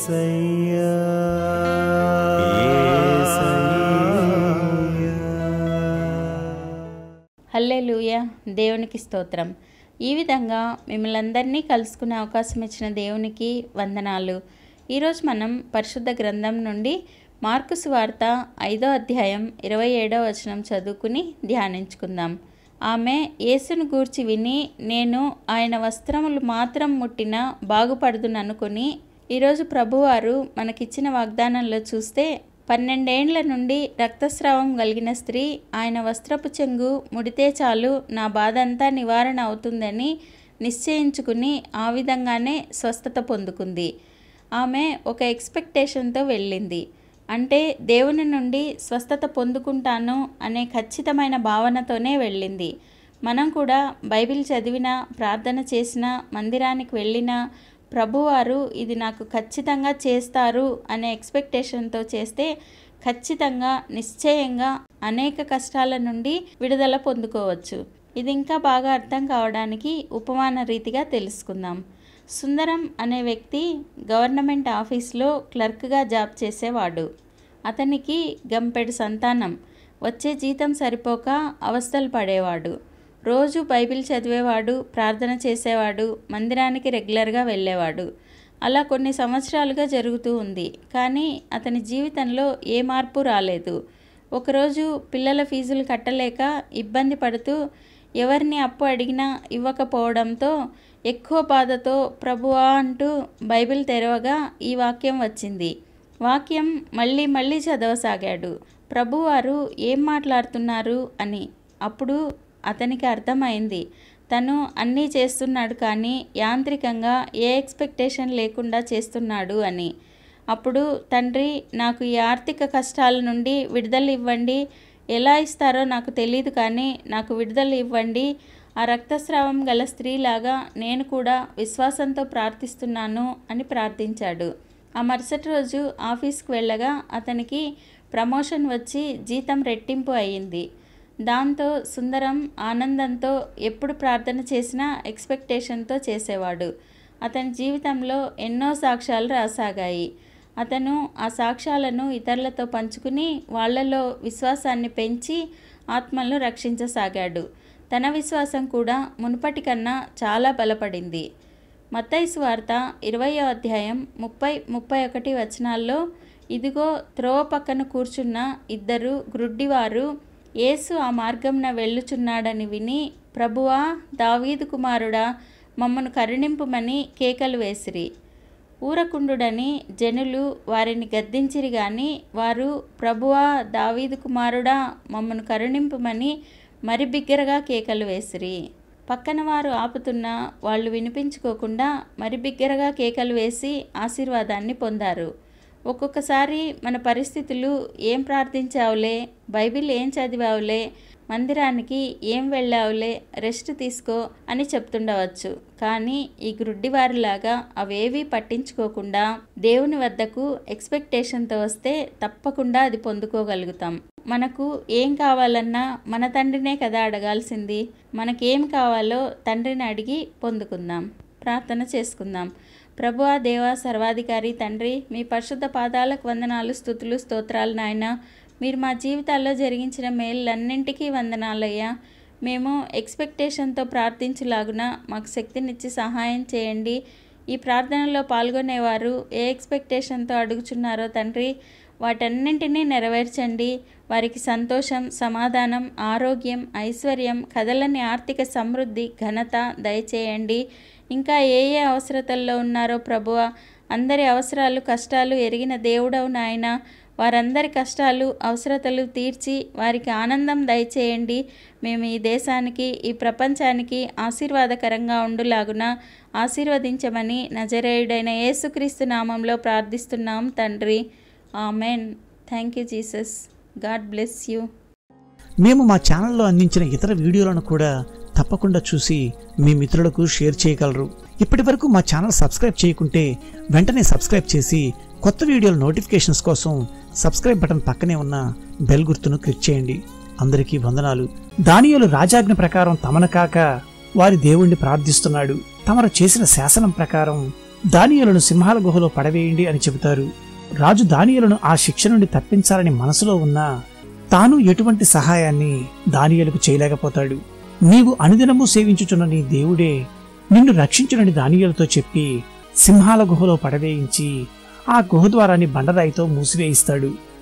యేసయ్యా హల్లెలూయ దేవునికి స్తోత్రం ఈ విధంగా మిమ్మల్ని అందరినీ కలుసుకునే అవకాశం ఇచ్చిన దేవునికి వందనాలు ఈరోజు మనం పరిశుద్ధ గ్రంథం నుండి మార్కుసు వార్త ఐదో అధ్యాయం ఇరవై ఏడో వచనం చదువుకుని ధ్యానించుకుందాం ఆమె యేసును గూర్చి విని నేను ఆయన వస్త్రములు మాత్రం ముట్టిన బాగుపడుదుననుకొని ఈరోజు ప్రభువారు మనకిచ్చిన వాగ్దానంలో చూస్తే పన్నెండేండ్ల నుండి రక్తస్రావం కలిగిన స్త్రీ ఆయన వస్త్రపు చెంగు ముడితే చాలు నా బాధ అంతా నివారణ అవుతుందని నిశ్చయించుకుని ఆ విధంగానే స్వస్థత పొందుకుంది ఆమె ఒక ఎక్స్పెక్టేషన్తో వెళ్ళింది అంటే దేవుని నుండి స్వస్థత పొందుకుంటాను అనే ఖచ్చితమైన భావనతోనే వెళ్ళింది మనం కూడా బైబిల్ చదివినా ప్రార్థన చేసినా మందిరానికి వెళ్ళినా ప్రభువారు ఇది నాకు ఖచ్చితంగా చేస్తారు అనే ఎక్స్పెక్టేషన్తో చేస్తే ఖచ్చితంగా నిశ్చయంగా అనేక కష్టాల నుండి విడుదల పొందుకోవచ్చు ఇది ఇంకా బాగా అర్థం కావడానికి ఉపమాన రీతిగా తెలుసుకుందాం సుందరం అనే వ్యక్తి గవర్నమెంట్ ఆఫీస్లో క్లర్క్గా జాబ్ చేసేవాడు అతనికి గంపెడు సంతానం వచ్చే జీతం సరిపోక అవస్థలు పడేవాడు రోజు బైబిల్ చదివేవాడు ప్రార్థన చేసేవాడు మందిరానికి రెగ్యులర్గా వెళ్ళేవాడు అలా కొన్ని సంవత్సరాలుగా జరుగుతూ ఉంది కానీ అతని జీవితంలో ఏ మార్పు రాలేదు ఒకరోజు పిల్లల ఫీజులు కట్టలేక ఇబ్బంది పడుతూ ఎవరిని అప్పు అడిగినా ఇవ్వకపోవడంతో ఎక్కువ బాధతో ప్రభువా అంటూ బైబిల్ తెరవగా ఈ వాక్యం వచ్చింది వాక్యం మళ్ళీ మళ్ళీ చదవసాగాడు ప్రభువారు ఏం మాట్లాడుతున్నారు అని అప్పుడు అతనికి అర్థమైంది తను అన్నీ చేస్తున్నాడు కానీ యాంత్రికంగా ఏ ఎక్స్పెక్టేషన్ లేకుండా చేస్తున్నాడు అని అప్పుడు తండ్రి నాకు ఈ ఆర్థిక కష్టాల నుండి విడుదల ఇవ్వండి ఎలా ఇస్తారో నాకు తెలియదు కానీ నాకు విడుదల ఇవ్వండి ఆ రక్తస్రావం గల స్త్రీలాగా నేను కూడా విశ్వాసంతో ప్రార్థిస్తున్నాను అని ప్రార్థించాడు ఆ మరుసటి రోజు ఆఫీస్కి వెళ్ళగా అతనికి ప్రమోషన్ వచ్చి జీతం రెట్టింపు అయ్యింది దాంతో సుందరం ఆనందంతో ఎప్పుడు ప్రార్థన చేసినా ఎక్స్పెక్టేషన్తో చేసేవాడు అతని జీవితంలో ఎన్నో సాక్ష్యాలు రాసాగాయి అతను ఆ సాక్ష్యాలను ఇతరులతో పంచుకుని వాళ్ళలో విశ్వాసాన్ని పెంచి ఆత్మలను రక్షించసాగాడు తన విశ్వాసం కూడా మునుపటి కన్నా చాలా బలపడింది మత్తైసు వార్త ఇరవయో అధ్యాయం ముప్పై ముప్పై ఒకటి వచనాల్లో ఇదిగో త్రోవ పక్కన కూర్చున్న ఇద్దరు గ్రుడ్డివారు యేసు ఆ మార్గంన వెళ్ళుచున్నాడని విని ప్రభువా దావీదు కుమారుడా మమ్మను కరుణింపుమని కేకలు వేసిరి ఊరకుండుడని జనులు వారిని గద్దించిరి గాని వారు ప్రభువా దావీదు కుమారుడా మమ్మను కరుణింపుమని మరి బిగ్గరగా కేకలు వేసిరి పక్కన వారు ఆపుతున్నా వాళ్ళు వినిపించుకోకుండా మరి బిగ్గరగా కేకలు వేసి ఆశీర్వాదాన్ని పొందారు ఒక్కొక్కసారి మన పరిస్థితులు ఏం ప్రార్థించావులే బైబిల్ ఏం చదివావులే మందిరానికి ఏం వెళ్ళావులే రెస్ట్ తీసుకో అని చెప్తుండవచ్చు కానీ ఈ గ్రుడ్డివారిలాగా అవేవీ పట్టించుకోకుండా దేవుని వద్దకు ఎక్స్పెక్టేషన్తో వస్తే తప్పకుండా అది పొందుకోగలుగుతాం మనకు ఏం కావాలన్నా మన తండ్రినే కదా అడగాల్సింది మనకేం కావాలో తండ్రిని అడిగి పొందుకుందాం ప్రార్థన చేసుకుందాం ప్రభువా దేవా సర్వాధికారి తండ్రి మీ పరిశుద్ధ పాదాలకు వందనాలు స్థుతులు స్తోత్రాలు నాయన మీరు మా జీవితాల్లో జరిగించిన మేళ్ళన్నింటికీ వందనాలయ్యా మేము ఎక్స్పెక్టేషన్తో ప్రార్థించలాగున మాకు శక్తినిచ్చి సహాయం చేయండి ఈ ప్రార్థనలో పాల్గొనేవారు ఏ ఎక్స్పెక్టేషన్తో అడుగుచున్నారో తండ్రి వాటన్నింటినీ నెరవేర్చండి వారికి సంతోషం సమాధానం ఆరోగ్యం ఐశ్వర్యం కదలని ఆర్థిక సమృద్ధి ఘనత దయచేయండి ఇంకా ఏ ఏ అవసరతల్లో ఉన్నారో ప్రభువ అందరి అవసరాలు కష్టాలు ఎరిగిన దేవుడవు నాయన వారందరి కష్టాలు అవసరతలు తీర్చి వారికి ఆనందం దయచేయండి మేము ఈ దేశానికి ఈ ప్రపంచానికి ఆశీర్వాదకరంగా ఉండులాగున ఆశీర్వదించమని నజరేయుడైన యేసుక్రీస్తు నామంలో ప్రార్థిస్తున్నాం తండ్రి amen thank you Jesus God bless you మేము మా ఛానల్లో అందించిన ఇతర వీడియోలను కూడా తప్పకుండా చూసి మీ మిత్రులకు షేర్ చేయగలరు ఇప్పటి వరకు మా ఛానల్ సబ్స్క్రైబ్ చేయకుంటే వెంటనే సబ్స్క్రైబ్ చేసి కొత్త వీడియోల నోటిఫికేషన్స్ కోసం సబ్స్క్రైబ్ బటన్ పక్కనే ఉన్న బెల్ గుర్తును క్లిక్ చేయండి అందరికీ వందనాలు దానియేలు రాజాజ్ఞ ప్రకారం తమను కాక వారి దేవుణ్ణి ప్రార్థిస్తున్నాడు తమరు చేసిన శాసనం ప్రకారం దానియలను సింహాల గుహలో పడవేయండి అని చెబుతారు రాజు దానియలను ఆ శిక్ష నుండి తప్పించాలని మనసులో ఉన్నా తాను ఎటువంటి సహాయాన్ని దానియలకు చేయలేకపోతాడు నీవు అనుదినము సేవించుచున్న నీ దేవుడే నిన్ను రక్షించునని దానియలతో చెప్పి సింహాల గుహలో పడవేయించి ఆ గుహ ద్వారాన్ని బండరాయితో మూసివేయిస్తాడు